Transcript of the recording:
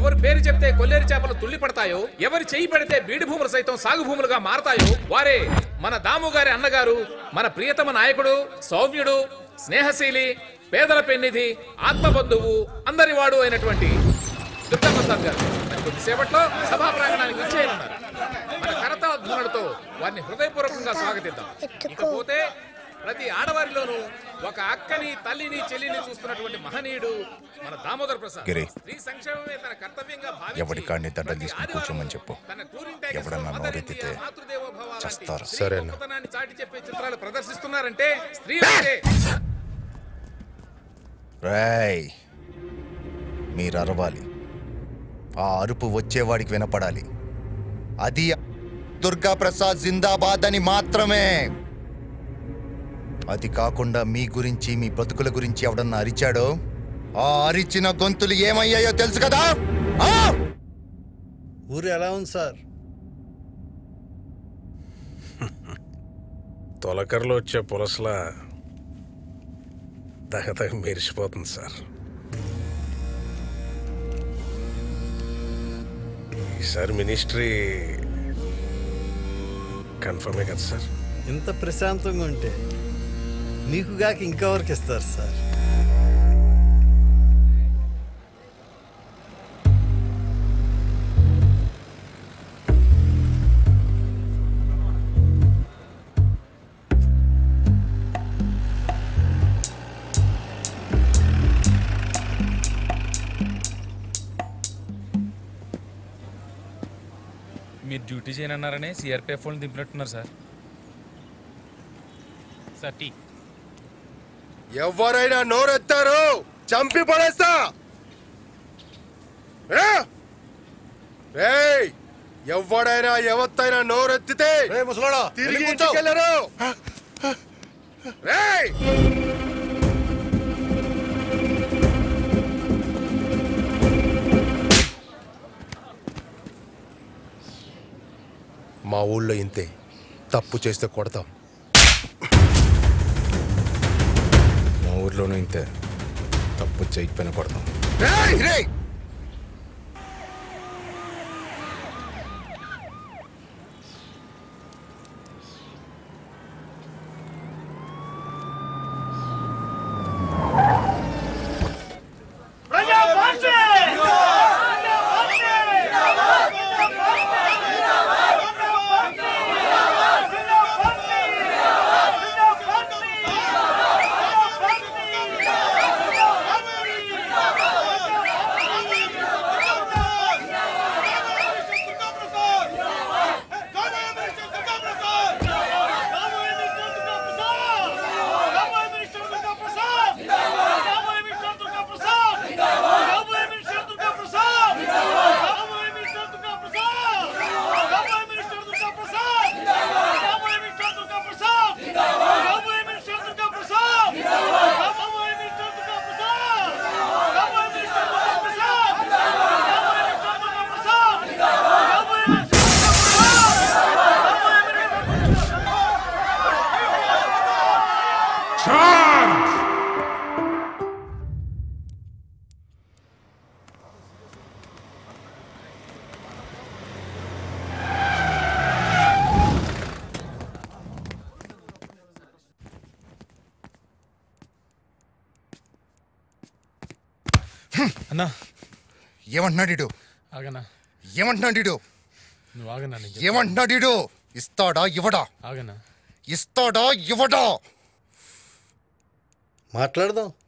ఎవరి పేరు చెప్తే కొల్లేరు చేపలు తుల్లి పడతాయో ఎవరి చెయ్యి పెడితే బీడి భూములు సైతం సాగు భూములుగా మారతాయో వారే మన దాము గారి అన్నగారు మన ప్రియతమ నాయకుడు సౌమ్యుడు స్నేహశీలి పేదల పెన్నిధి ఆత్మబంధువు అందరివాడు అయినటువంటి దుర్గాప్రసాద్ గారు మరి కొద్దిసేపట్లో సభా ప్రాంగణానికి వచ్చేయనున్నారు మన కరతాళ ధ్వనులతో వారిని హృదయపూర్వకంగా స్వాగతిద్దాం ఇకపోతే ప్రతి ఆడవారిలోనూ ఒక అక్కని తల్లిని చెల్లిని చూస్తున్నటువంటి మహనీయుడు మన దామోదర్ ప్రసాద్ గిరి. స్త్రీ సంక్షేమమే తన కర్తవ్యంగా భావించి ఎవడి కాడిని దండలు ప్రతి తీసుకుని ఆదివారం కూర్చోమని చెప్పు. తన touring taxes ఎవడన్నా లో మదర్ నోరెత్తితే ఇండియా, మాతృదేవో భవ లాంటి చస్తారు. స్త్రీ సరే అన్న. గొప్పతనాన్ని చాటి చెప్పే చిత్రాలు ప్రదర్శిస్తున్నారంటే స్త్రీ అంటే రేయ్ మీరు అరవాలి ఆ అరుపు వచ్చేవాడికి వినపడాలి అది దుర్గా ప్రసాద్ జిందాబాద్ అని మాత్రమే అది కాకుండా మీ గురించి మీ బ్రతుకుల గురించి ఎవడన్నా అరిచాడో ఆ అరిచిన గొంతులు ఏమయ్యాయో తెలుసు కదా ఆ? ఊరు ఎలా ఉంది సార్ తొలకరలో వచ్చే పులసలా దగదగ మెరిసిపోతుంది సార్ ఈసారి మినిస్ట్రీ కన్ఫర్మే కదా సార్ ఇంత ప్రశాంతంగా ఉంటే మీకు గాక ఇంకెవరికి ఇస్తారు సార్ మీరు డ్యూటీ చేయనన్నారనే సిఆర్పిఎఫ్ వాళ్ళని దింపినట్టున్నారు సార్ సార్ టీ ఎవరైనా నోరెత్తారు చంపి పడేస్తా ఏ? ఏయ్ ఎవడైనా ఎవత్తైనా నోరెత్తితే తిరిగి ఇంటికెళ్ళరు రేయ్! మా ఊళ్ళో ఇంతే తప్పు చేస్తే కొడతాం మా ఊర్లోనూ ఇంతే తప్పు చేయకపోయినా కొడతాం రేయ్, రేయ్! అన్నా ఏమంటున్నాడు ఈడు? ఆగనా ఏమంటున్నాడు ఈడు? నువ్వు ఆగనా నేను చెప్తా. ఏమంటున్నాడు ఈడు? ఇస్తాడా ఇవ్వడా ఆగనా ఇస్తాడా ఇవ్వడా మాట్లాడదాం